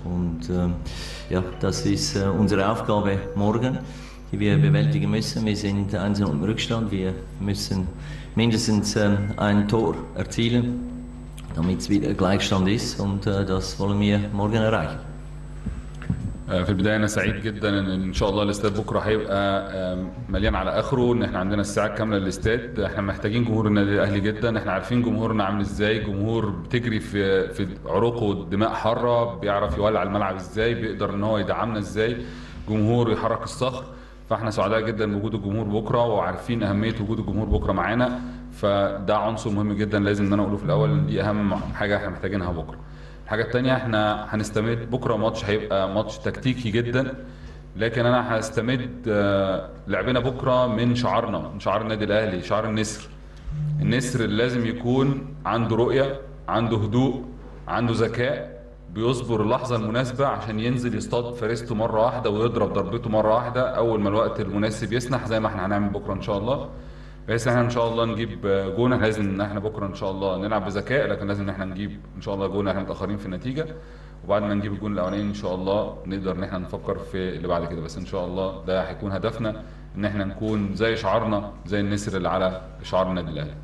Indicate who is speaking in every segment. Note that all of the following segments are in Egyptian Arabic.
Speaker 1: Und ähm, ja, das ist äh, unsere Aufgabe morgen, die wir bewältigen müssen. Wir sind einzeln im Rückstand. Wir müssen mindestens äh, ein Tor erzielen, damit es wieder Gleichstand ist. Und äh, das wollen wir morgen erreichen.
Speaker 2: في البدايه انا سعيد جدا ان ان شاء الله الاستاد بكره هيبقى آه، مليان على اخره ان احنا عندنا الساعه كامله للاستاد احنا محتاجين جمهور النادي الاهلي جدا احنا عارفين جمهورنا عامل ازاي جمهور بتجري في في عروقه دماء حاره بيعرف يولع الملعب ازاي بيقدر ان هو يدعمنا ازاي جمهور يحرك الصخر فاحنا سعداء جدا بوجود الجمهور بكره وعارفين اهميه وجود الجمهور بكره معانا فده عنصر مهم جدا لازم ان انا اقوله في الاول ان دي اهم حاجه احنا محتاجينها بكره الحاجه الثانيه احنا هنستمد بكره ماتش هيبقى ماتش تكتيكي جدا لكن انا هستمد آه، لعبنا بكره من شعارنا من شعار النادي الاهلي شعار النسر النسر اللي لازم يكون عنده رؤيه عنده هدوء عنده ذكاء بيصبر اللحظه المناسبه عشان ينزل يصطاد فريسته مره واحده ويضرب ضربته مره واحده اول ما الوقت المناسب يسنح زي ما احنا هنعمل بكره ان شاء الله بحيث ان احنا ان شاء الله نجيب جون احنا لازم ان احنا بكره ان شاء الله نلعب بذكاء لكن لازم ان احنا نجيب ان شاء الله جون احنا متاخرين في النتيجه وبعد ما نجيب الجون الاولاني ان شاء الله نقدر ان احنا نفكر في اللي بعد كده بس ان شاء الله ده هيكون هدفنا ان احنا نكون زي شعارنا زي النسر اللي على شعار النادي الاهلي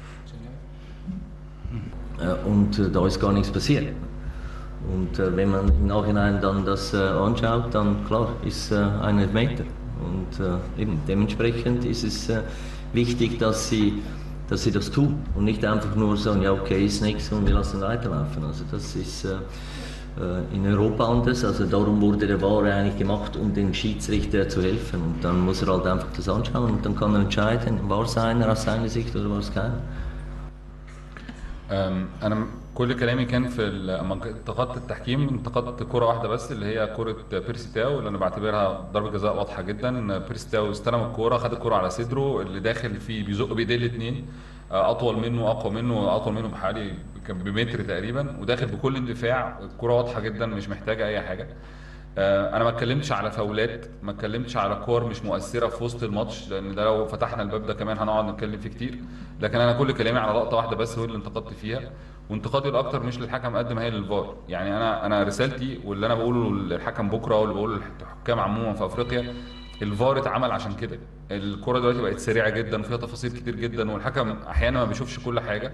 Speaker 1: Äh, Und äh, da ist gar nichts passiert. Und äh, wenn man im Nachhinein dann das äh, anschaut, dann klar ist äh, ein Elfmeter. Und äh, eben dementsprechend ist es äh, wichtig, dass sie, dass sie das tun und nicht einfach nur sagen, ja okay, ist nichts und wir lassen weiterlaufen. Also das ist äh, äh, in Europa anders. Also darum wurde der VAR eigentlich gemacht, um dem Schiedsrichter zu helfen. Und dann muss er halt einfach das anschauen und dann kann er entscheiden, war es einer aus seiner Sicht oder war es keiner.
Speaker 2: أم، انا كل كلامي كان في ال- لما انتقدت التحكيم انتقدت كرة واحدة بس اللي هي كرة بيرسي تاو اللي انا بعتبرها ضربة جزاء واضحة جدا ان بيرسي تاو استلم الكرة خد الكرة على صدره اللي داخل فيه بيزق بايديه الاثنين اطول منه اقوى منه اطول منه بحوالي كان بمتر تقريبا وداخل بكل اندفاع الكرة واضحة جدا مش محتاجة اي حاجة آه، انا ما اتكلمتش على فاولات ما اتكلمتش على كور مش مؤثره في وسط الماتش لان ده لو فتحنا الباب ده كمان هنقعد نتكلم فيه كتير لكن انا كل كلامي على لقطه واحده بس هو اللي انتقدت فيها وانتقادي الاكتر مش للحكم قد ما هي للفار يعني انا انا رسالتي واللي انا بقوله للحكم بكره واللي بقوله للحكام عموما في افريقيا الفار اتعمل عشان كده الكره دلوقتي بقت سريعه جدا وفيها تفاصيل كتير جدا والحكم احيانا ما بيشوفش كل حاجه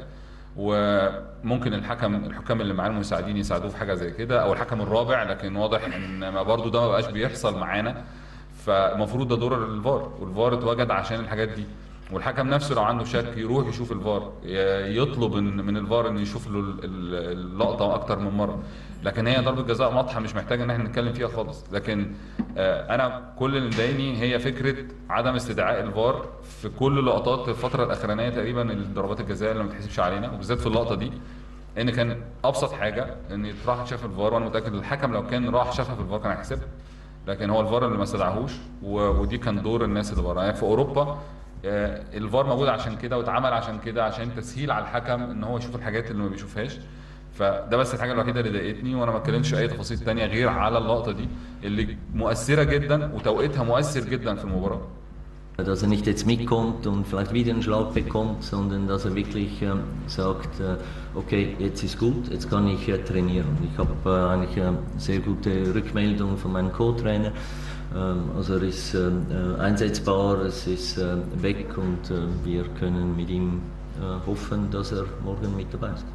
Speaker 2: وممكن الحكم الحكام اللي معاه المساعدين يساعدوه في حاجه زي كده او الحكم الرابع لكن واضح ان ما برضو ده ما بقاش بيحصل معانا فالمفروض ده دور الفار والفار اتوجد عشان الحاجات دي والحكم نفسه لو عنده شك يروح يشوف الفار ي- يطلب إن- من الفار انه يشوف له ال- ال- اللقطه اكتر من مره لكن هي ضربه جزاء واضحه مش محتاجه ان احنا نتكلم فيها خالص لكن آه، انا كل اللي مضايقني هي فكره عدم استدعاء الفار في كل لقطات الفتره الاخرانيه تقريبا ضربات الجزاء اللي ما بتحسبش علينا وبالذات في اللقطه دي ان كان ابسط حاجه ان يتراح شاف الفار وانا متاكد الحكم لو كان راح شافها في الفار كان هيحسبها لكن هو الفار اللي ما استدعاهوش و- ودي كان دور الناس اللي بره يعني في اوروبا آه، الفار موجود عشان كده واتعمل عشان كده عشان تسهيل على الحكم ان هو يشوف الحاجات اللي ما بيشوفهاش فده بس الحاجه الوحيده اللي ضايقتني وانا ما اتكلمتش اي تفاصيل تانية غير على اللقطه دي اللي مؤثره جدا وتوقيتها مؤثر جدا في المباراه
Speaker 1: Dass er nicht jetzt mitkommt und vielleicht wieder einen Schlag bekommt, sondern dass er wirklich ähm, sagt, äh, okay, jetzt ist gut, jetzt kann ich äh, trainieren. Ich habe äh, eigentlich äh, sehr gute Rückmeldungen von meinem Co-Trainer. Ähm, also er ist äh, äh, einsetzbar, es ist äh, weg und äh, wir können mit ihm äh, hoffen, dass er morgen mit dabei ist.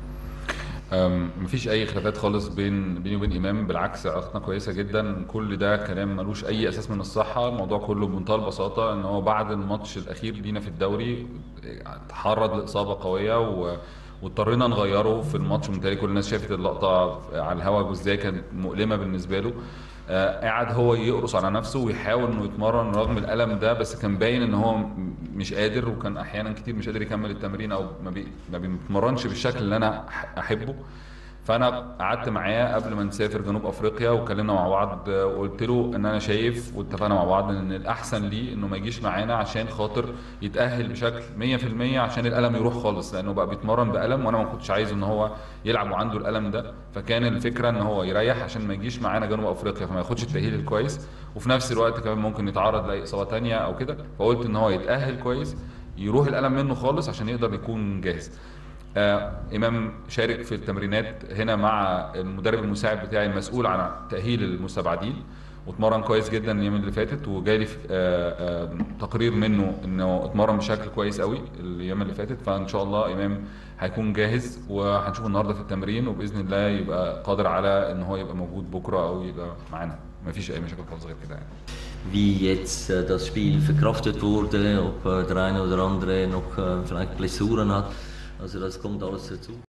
Speaker 2: أم، مفيش اي خلافات خالص بين بيني وبين امام بالعكس علاقتنا كويسه جدا كل ده كلام ملوش اي اساس من الصحه الموضوع كله بمنتهى البساطه ان هو بعد الماتش الاخير لينا في الدوري تعرض لاصابه قويه و واضطرينا نغيره في الماتش متهيألي كل الناس شافت اللقطه على الهواء وازاي كانت مؤلمه بالنسبه له آه، قاعد هو يقرص على نفسه ويحاول انه يتمرن رغم الالم ده بس كان باين ان هو م- مش قادر وكان احيانا كتير مش قادر يكمل التمرين او ما, بي ما بيتمرنش بالشكل اللي انا أح- احبه فانا قعدت معاه قبل ما نسافر جنوب افريقيا واتكلمنا مع بعض آه، وقلت له ان انا شايف واتفقنا مع بعض ان الاحسن ليه انه ما يجيش معانا عشان خاطر يتاهل بشكل 100% عشان الالم يروح خالص لانه بقى بيتمرن بالم وانا ما كنتش عايز ان هو يلعب وعنده الالم ده فكان الفكره ان هو يريح عشان ما يجيش معانا جنوب افريقيا فما ياخدش التاهيل الكويس وفي نفس الوقت كمان ممكن يتعرض لاي اصابه تانية او كده فقلت ان هو يتاهل كويس يروح الالم منه خالص عشان يقدر يكون جاهز آه، امام شارك في التمرينات هنا مع المدرب المساعد بتاعي المسؤول عن تاهيل المستبعدين واتمرن كويس جدا الايام اللي فاتت وجالي في- آه، آه، تقرير منه انه اتمرن بشكل كويس قوي الايام اللي فاتت فان شاء الله امام هيكون جاهز وهنشوفه النهارده في التمرين وباذن الله يبقى قادر على ان هو يبقى موجود بكره او يبقى معانا مفيش اي مشاكل خالص غير كده يعني
Speaker 1: wie jetzt äh, das Spiel verkraftet wurde, ob äh, der eine oder andere noch äh, vielleicht Blessuren hat. Also das kommt alles dazu.